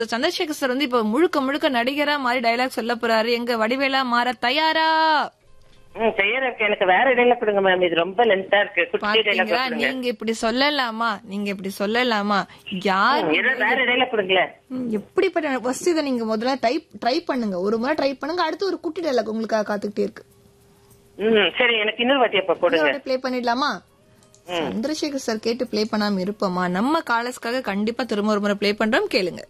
Chandrasekhar sir வந்து இப்ப முழுக்க முழுக்க நடிகரா மாறி டயலாக் சொல்ல போறாரு எங்க வடிவேலா மாற தயாரா ம் தயாரா இருக்கு எனக்கு வேற இடையில கொடுங்க மேம் இது ரொம்ப லென்த்தா இருக்கு குட்டி இடையில பாத்தீங்களா கொடுங்க நீங்க இப்படி சொல்லலாமா நீங்க இப்படி சொல்லலாமா யார் ம், ஏதோ வேற இடையில கொடுங்களேன் ம், எப்படிப்பட்ட ஃபர்ஸ்ட் இதை நீங்க முதல்ல டைப் ட்ரை பண்ணுங்க ஒரு முறை ட்ரை பண்ணுங்க அடுத்து ஒரு குட்டி டயலாக் உங்களுக்காக காத்துக்கிட்டே இருக்கு ம் சரி எனக்கு இன்னொரு வாட்டி அப்ப போடுங்க ப்ளே பண்ணிடலாமா சந்திரசேகர் சார் கேட்டு ப்ளே பண்ணாம இருப்போமா நம்ம காலர்ஸ்க்காக கண்டிப்பா திரும்ப ஒரு முறை ப்ளே பண்றோம் கேளுங்க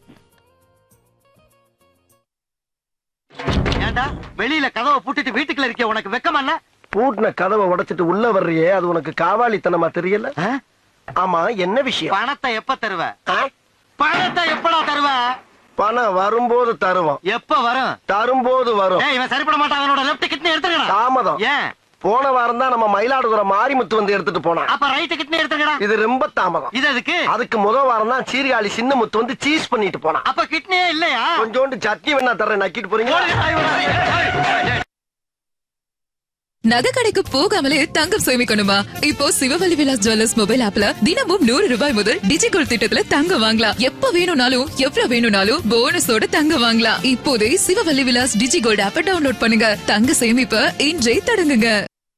ஏண்டா வெளியில கதவை பூட்டிட்டு வீட்டுக்குள்ள இருக்க உனக்கு வெக்கமா இல்ல பூட்டின கதவை உடைச்சிட்டு உள்ள வர்றியே அது உனக்கு காவாலித்தனமா தெரியல ஆ? ஆமா என்ன விஷயம் பணத்தை எப்ப தருவ ஆ? பணத்தை எப்படா தருவ பணம் வரும்போது தருவோம் எப்ப வரும் தரும்போது வரும் ஏய் இவன் சரிப்பட மாட்டான் அவனோட லெஃப்ட் கிட்னி எடுத்துக்கடா தாமதம் ஏன் போன வாரம் தான் நம்ம மயிலாடுதுறை மாரிமுத்து வந்து எடுத்துட்டு போனான் அப்ப ரைட் கிட்னி எடுத்துக்கடா இது ரொம்ப தாமதம் இது எதுக்கு அதுக்கு முத வாரம் தான் சீர்காழி சின்ன முத்து வந்து சீஸ் பண்ணிட்டு போனான் அப்ப கிட்னியே இல்லையா கொஞ்சோண்டு சட்னி வேணா தர்றேன் நக்கிட்டு போறீங்க ஓடு, ஏய், ஓடு, ஏய், ஏய், ஏய். நகை கடைக்கு போகாமலே தங்கம் சேமிக்கணுமா இப்போ சிவவழி விலாஸ் ஜுவல்லர்ஸ் மொபைல் ஆப்ல தினமும் நூறு ரூபாய் முதல் டிஜிகோல் திட்டத்துல தங்கம் வாங்கலாம் எப்ப வேணும்னாலும் எவ்வளவு வேணும்னாலும் போனஸோட தங்கம் வாங்கலாம் இப்போதே சிவவழி விலாஸ் டிஜிகோல்ட் ஆப்ப டவுன்லோட் பண்ணுங்க தங்க சேமிப்ப இன்றே தொடங்குங்க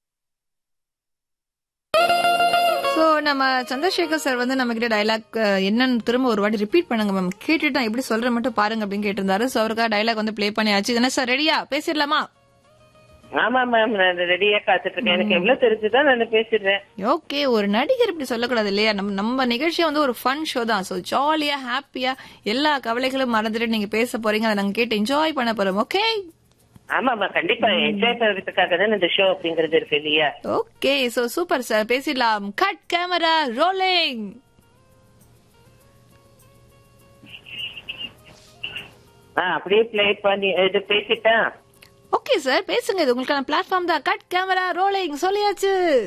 சோ நம்ம சந்திரசேகர் சார் வந்து நம்ம கிட்ட டைலாக் என்னன்னு திரும்ப ஒரு வாட்டி ரிப்பீட் பண்ணுங்க மேம் கேட்டுட்டு நான் எப்படி சொல்றேன் மட்டும் பாருங்க அப்படின்னு கேட்டிருந்தாரு சோ அவருக்காக டைலாக் வந்து ப்ளே பண்ணியாச்சு என்ன சார் ரெடியா பேசிடலாமா ஆமா மேம் நான் ரெடியா காத்துட்டு இருக்கேன் எனக்கு எவ்வளவு தெரிஞ்சுதான் நான் பேசிடுறேன் ஓகே ஒரு நடிகர் இப்படி சொல்லக்கூடாது இல்லையா நம்ம நம்ம நிகழ்ச்சி வந்து ஒரு ஃபன் ஷோ தான் சோ ஜாலியா ஹாப்பியா எல்லா கவலைகளும் மறந்துட்டு நீங்க பேச போறீங்க அதை நாங்க கேட்டு என்ஜாய் பண்ண போறோம் ஓகே ஆமா ஆமா கண்டிப்பா என்ஜாய் பண்றதுக்காக தான் இந்த ஷோ அப்படிங்கறது இருக்கு இல்லையா ஓகே சோ சூப்பர் சார் பேசிடலாம் கட் கேமரா ரோலிங் ஆ அப்படியே பிளே பண்ணி இது பேசிட்டேன் ஓகே சார் பேசுங்க இது உங்களுக்கான பிளாட்ஃபார்ம் தான் கட் கேமரா ரோலிங் சொல்லியாச்சு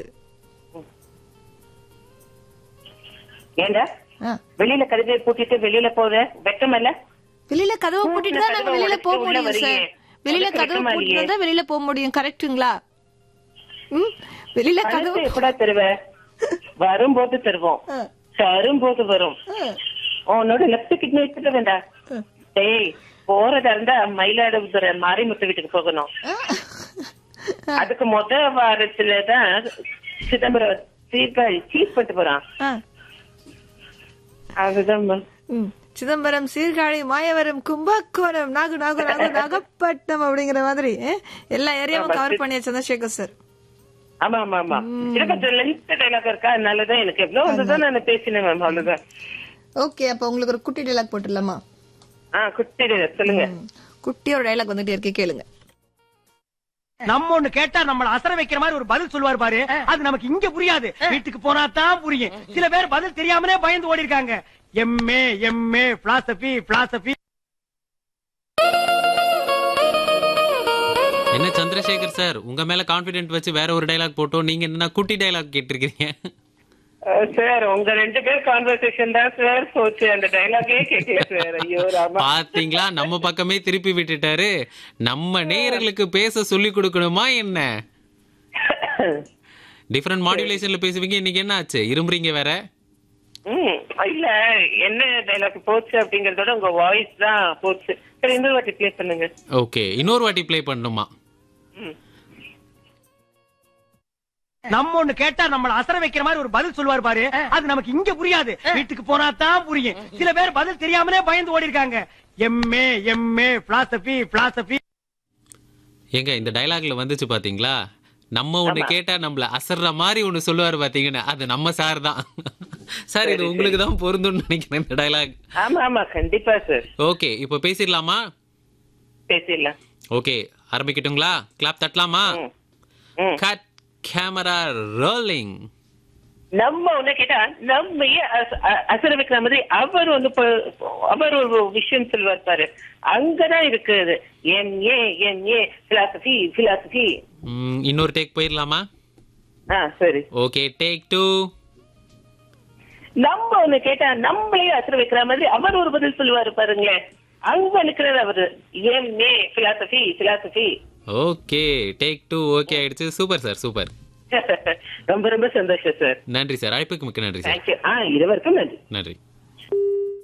ஏண்டா ஆ. வெளியில கதவை பூட்டிட்டு வெளியில போற வெக்கமல்ல வெளியில கதவை பூட்டிட்டு தான் நாங்க வெளியில போக உள்ள முடியும் சார் வரியே. வெளியில உனக்கு கதவை வெக்கமா பூட்டிட்டு இல்லையே? தான் வெளியில போக முடியும் கரெக்ட்டுங்களா ம் வெளியில பணத்தை கதவு எப்படா தருவ வரும்போது தருவோம் ஆ. தரும்போது வரும் ஆ. உன்னோட லெப்ட் கிட்னி வச்சுட்டு வேண்டா டேய் போறதா இருந்தா மயிலாடுதுறை மாரிமுத்து வீட்டுக்கு போகணும் அதுக்கு முத வாரத்துலதான் சிதம்பரம் சீர்காழி சீஸ் பண்ணிட்டு போறான் ஆ. அதுதான் ma'am. ம். சிதம்பரம் சீர்காழி மாயவரம் கும்பகோணம் நாகு நாகு நாகு நாகப்பட்டினம் அப்படிங்கிற மாதிரி அஹ், எல்லா ஏரியாவும் கவர் பண்ணிய சந்திரசேகர் சார் ஆமா ஆமா ஆமா இது கொஞ்சம் லென்த் டைலாக் இருக்கா அதனாலதான் எனக்கு எவ்வளவு வந்ததோ நான் பேசினேன் மேம் அவ்வளவுதான் ஓகே அப்ப உங்களுக்கு ஒரு குட்டி டைலாக் போட்டுடலாமா ஆ குட்டி dialogue சொல்லுங்க குட்டியோட டைலாக் வந்துட்டே இருக்கே கேளுங்க நம்ம ஒண்ணு கேட்டா நம்மள அசர வைக்கிற மாதிரி ஒரு பதில் சொல்லுவார் பாரு அது நமக்கு இங்க புரியாது வீட்டுக்கு போனா தான் புரியும் சில பேர் பதில் தெரியாமலே பயந்து ஓடி இருக்காங்க எம்ஏ எம்ஏ பிலாசபி பிலாசபி என்ன சந்திரசேகர் சார் உங்க மேல கான்பிடென்ட் வச்சு வேற ஒரு டைலாக் போட்டோம் நீங்க என்ன குட்டி டைலாக் கேட்டிருக்கீங்க சார் உங்க ரெண்டு பேர் கான்வர்சேஷன் தான் சார் போச்சு அந்த டைலாகே கேட்கல சார் ஐயோ ராமா பாத்தீங்களா நம்ம பக்கமே திருப்பி விட்டுட்டாரு நம்ம நேயர்களுக்கு பேச சொல்லி கொடுக்கணுமா என்ன டிஃபரெண்ட் மாடுலேஷன்ல பேசுவீங்க இன்னைக்கு என்ன ஆச்சு இரும்புறீங்க வேற ம் இல்ல என்ன டைலாக் போச்சு அப்படிங்கறதோட உங்க வாய்ஸ் தான் போச்சு சரி இன்னொரு வாட்டி ப்ளே பண்ணுங்க ஓகே இன்னொரு வாட்டி ப்ளே பண்ணணுமா நம்ம ஒண்ணு கேட்டா நம்மள அசர வைக்கிற மாதிரி ஒரு பதில் சொல்லுவார் பாரு அது நமக்கு இங்க புரியாது வீட்டுக்கு போனா தான் புரியும் சில பேர் பதில் தெரியாமலே பயந்து ஓடி இருக்காங்க எம்ஏ எம்ஏ பிலாசபி பிலாசபி ஏங்க இந்த டைலாக்ல வந்துச்சு பாத்தீங்களா நம்ம ஒண்ணு கேட்டா நம்மள அசர்ற மாதிரி ஒண்ணு சொல்லுவாரு பாத்தீங்கன்னா அது நம்ம சார் தான் சார் இது உங்களுக்கு தான் பொருந்தும்னு நினைக்கிறேன் இந்த டைலாக் ஆமா ஆமா கண்டிப்பா சார் ஓகே இப்போ பேசிடலாமா பேசிடலாம் ஓகே ஆரம்பிக்கட்டுங்களா கிளாப் தட்டலாமா ம். கட் கேமரா ரோலிங் நம்ம ஒண்ணு கேட்டா நம்மையே அச- அ- அசர வைக்கிற மாதிரி அவர் வந்து ப- அவர் ஒரு விஷயம் சொல்லுவார் பாரு அங்கதான் இருக்குது என் ஏ என் ஏ பிலாசபி பிலாசபி இன்னொரு டேக் போயிடலாமா ஆ சரி ஓகே டேக் டூ நம்ம ஒண்ணு கேட்டா நம்மளையே அசர வைக்கிற மாதிரி அவர் ஒரு பதில் சொல்லுவாரு பாருங்களேன் அங்க நிக்கிறது அவரு என் ஏ philosophy philosophy okay take two okay ஆயிடுச்சு சூப்பர் சார் சூப்பர் ரொம்ப ரொம்ப சந்தோஷம் சார் நன்றி சார் அழைப்புக்கு மிக்க நன்றி சார் தேங்க்யூ ஆ இது வரைக்கும் நன்றி நன்றி